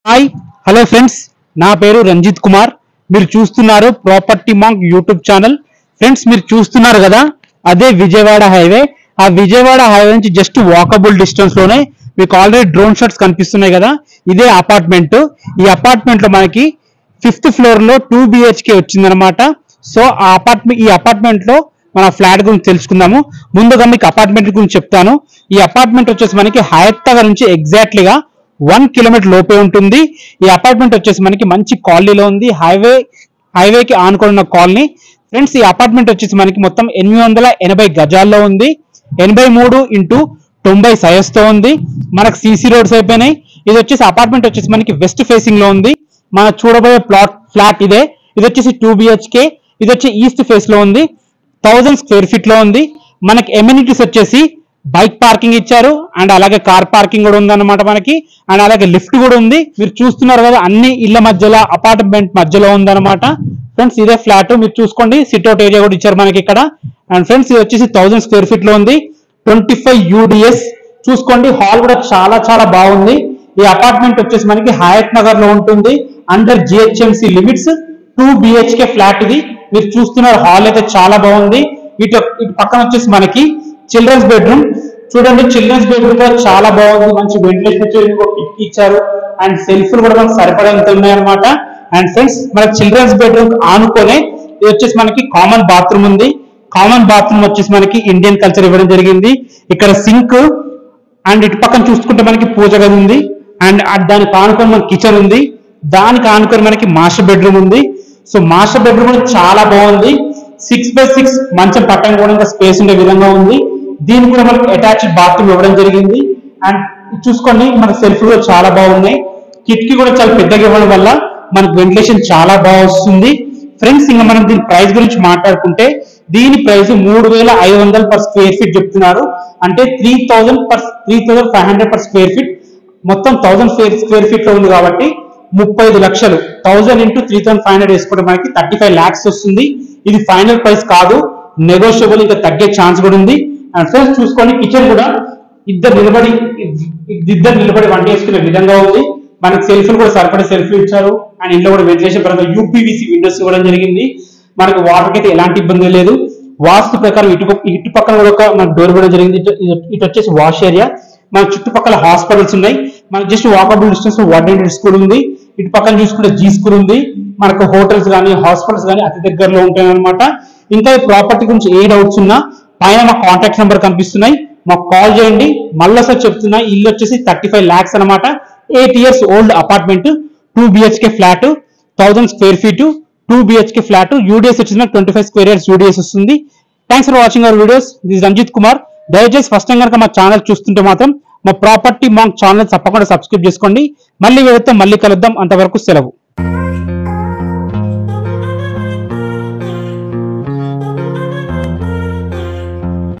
hi hello friends నా పేరు రంజిత్ కుమార్ మీరు చూస్తున్నారు property monk YouTube channel friends మీరు చూస్తున్నారు కదా అదే విజయవాడ హైవే ఆ విజయవాడ హైవే నుంచి జస్ట్ వాకబుల్ డిస్టెన్స్ లోనే మీకు ఆల్రెడీ డ్రోన్ షాట్స్ కనిపిస్తున్నాయి కదా ఇదే అపార్ట్మెంట్ ఈ అపార్ట్మెంట్ లో మనకి ఫిఫ్త్ ఫ్లోర్ లో టూ బిహెచ్కే వచ్చిందనమాట సో ఆ అపార్ట్మెంట్ ఈ అపార్ట్మెంట్ లో మన ఫ్లాట్ గురించి తెలుసుకుందాము ముందుగా మీకు అపార్ట్మెంట్ గురించి చెప్తాను ఈ అపార్ట్మెంట్ వచ్చేసి మనకి హయత్ నగర్ నుంచి ఎగ్జాక్ట్లీగా వన్ కిలోమీటర్ లోపే ఉంటుంది ఈ అపార్ట్మెంట్ వచ్చేసి మనకి మంచి కాలనీలో ఉంది హైవే హైవేకి ఆనుకొని ఉన్న కాలనీ ఫ్రెండ్స్ ఈ అపార్ట్మెంట్ వచ్చేసి మనకి మొత్తం ఎనిమిది వందల ఎనభై గజాల్లో ఉంది ఎనభై మూడు ఇంటూ తొంభై సైజ్ తో ఉంది మనకు సీసీ రోడ్స్ అయిపోయినాయి ఇది వచ్చేసి అపార్ట్మెంట్ వచ్చేసి మనకి వెస్ట్ ఫేసింగ్ లో ఉంది మన చూడబోయే ప్లాట్ ఫ్లాట్ ఇదే ఇది వచ్చేసి టూ బిహెచ్కే ఇది వచ్చి ఈస్ట్ ఫేస్ లో ఉంది థౌజండ్ స్క్వేర్ ఫీట్ లో ఉంది మనకి ఎమ్యూనిటీస్ వచ్చేసి బైక్ పార్కింగ్ ఇచ్చారు అండ్ అలాగే కార్ పార్కింగ్ కూడా ఉందన్నమాట మనకి అండ్ అలాగే లిఫ్ట్ కూడా ఉంది మీరు చూస్తున్నారు కదా అన్ని ఇళ్ల మధ్యలో అపార్ట్మెంట్ మధ్యలో ఉందన్నమాట ఫ్రెండ్స్ ఇదే ఫ్లాట్ మీరు చూసుకోండి సిట్అవుట్ ఏరియా కూడా ఇచ్చారు మనకి ఇక్కడ అండ్ ఫ్రెండ్స్ ఇది వచ్చేసి థౌజండ్ స్క్వేర్ ఫీట్ లో ఉంది ట్వంటీ ఫైవ్ యూడిఎస్ చూసుకోండి హాల్ కూడా చాలా చాలా బాగుంది ఈ అపార్ట్మెంట్ వచ్చేసి మనకి హయత్ నగర్ లో ఉంటుంది under GHMC limits two BHK flat ఇది మీరు చూస్తున్నారు హాల్ అయితే చాలా బాగుంది ఇటు ఇటు పక్కన వచ్చేసి మనకి చిల్డ్రన్స్ బెడ్రూమ్ చూడండి చిల్డ్రన్స్ బెడ్రూమ్ కూడా చాలా బాగుంది మంచి వెంటిలేషన్ వచ్చి కిటికీ ఇచ్చారు అండ్ సెల్ఫ్లు కూడా మనకు సరిపడేంత ఉన్నాయన్నమాట అండ్ ఫ్రెండ్స్ మన చిల్డ్రన్స్ బెడ్రూమ్ ఆనుకోనే ఇది వచ్చేసి మనకి కామన్ బాత్రూమ్ ఉంది కామన్ బాత్రూమ్ వచ్చేసి మనకి ఇండియన్ కల్చర్ ఇవ్వడం జరిగింది ఇక్కడ సింక్ అండ్ ఇటు పక్కన చూసుకుంటే మనకి పూజ గది ఉంది అండ్ అ- దానికి ఆనుకొని మనకి కిచెన్ ఉంది దానికి ఆనుకొని మనకి మాస్టర్ బెడ్రూమ్ ఉంది సో మాస్టర్ బెడ్రూమ్ కూడా చాలా బాగుంది సిక్స్ బై సిక్స్ మంచం పట్టం కూడా ఇంకా స్పేస్ ఉండే విధంగా ఉంది దీనికి కూడా మనకి అటాచ్డ్ బాత్రూమ్ ఇవ్వడం జరిగింది అండ్ ఇది చూసుకోండి మన సెల్ఫ్ కూడా చాలా బాగున్నాయి కిటికీ కూడా చాలా పెద్దగా ఇవ్వడం వల్ల మనకు వెంటిలేషన్ చాలా బాగా వస్తుంది ఫ్రెండ్స్ ఇంకా మనం దీని ప్రైస్ గురించి మాట్లాడుకుంటే దీని ప్రైస్ మూడు వేల ఐదు వందలు పర్ స్క్వేర్ ఫీట్ చెప్తున్నారు అంటే three thousand per three thousand five hundred per square feet మొత్తం థౌసండ్ స్క్వేర్ ఫీట్ లో ఉంది కాబట్టి ముప్పై ఐదు లక్షలు thousand into three thousand five hundred వేసుకుంటే మనకి థర్టీ ఫైవ్ ల్యాక్స్ వస్తుంది ఇది ఫైనల్ ప్రైస్ కాదు నెగోషియబుల్ ఇంకా తగ్గే ఛాన్స్ కూడా ఉంది అండ్ ఫ్రెండ్స్ చూసుకోండి కిచెన్ కూడా ఇద్దరు నిలబడి ఇద్దరు నిలబడి వంట చేసుకునే విధంగా ఉంది మనకి సెల్ఫ్లు కూడా సరిపడే సెల్ఫ్లు ఇచ్చారు అండ్ ఇంట్లో కూడా వెంటిలేషన్ పరంగా యూపీవీసీ విండోస్ ఇవ్వడం జరిగింది మనకి వాటర్ అయితే ఎలాంటి ఇబ్బంది లేదు వాస్తు ప్రకారం ఇటు పక్క- ఇటు పక్కన కూడా ఒక మనకు డోర్ ఇవ్వడం జరిగింది ఇటు ఇటు- ఇటు వచ్చేసి వాష్ ఏరియా మన చుట్టుపక్కల హాస్పిటల్స్ ఉన్నాయి మనకి జస్ట్ వాకబుల్ డిస్టెన్స్ వార్డెంటెడ్ స్కూల్ ఉంది ఇటు పక్కన చూసుకుంటే జీ స్కూల్ ఉంది మనకు హోటల్స్ కానీ హాస్పిటల్స్ కానీ అతి దగ్గరలో ఉంటాయి అనమాట ఇంకా ఈ ప్రాపర్టీ గురించి ఏ డౌట్స్ ఉన్నా పైన మా కాంటాక్ట్ నెంబర్ కనిపిస్తున్నాయి మాకు కాల్ చేయండి మళ్ళీ సార్ చెప్తున్నా ఇల్లు వచ్చేసి థర్టీ ఫైవ్ ల్యాక్స్ అనమాట eight years old apartment two BHK flat thousand square feet two BHK flat UDS వచ్చిన twenty five square years UDS వస్తుంది thanks for watching our videos this Ranjith Kumar దయచేసి ఫస్ట్ టైం కనుక మా ఛానల్ చూస్తుంటే మాత్రం మా ప్రాపర్టీ మాంక్ ఛానల్ తప్పకుండా subscribe చేసుకోండి మళ్ళీ వెళ్తే మళ్ళీ కలుద్దాం అంతవరకు సెలవు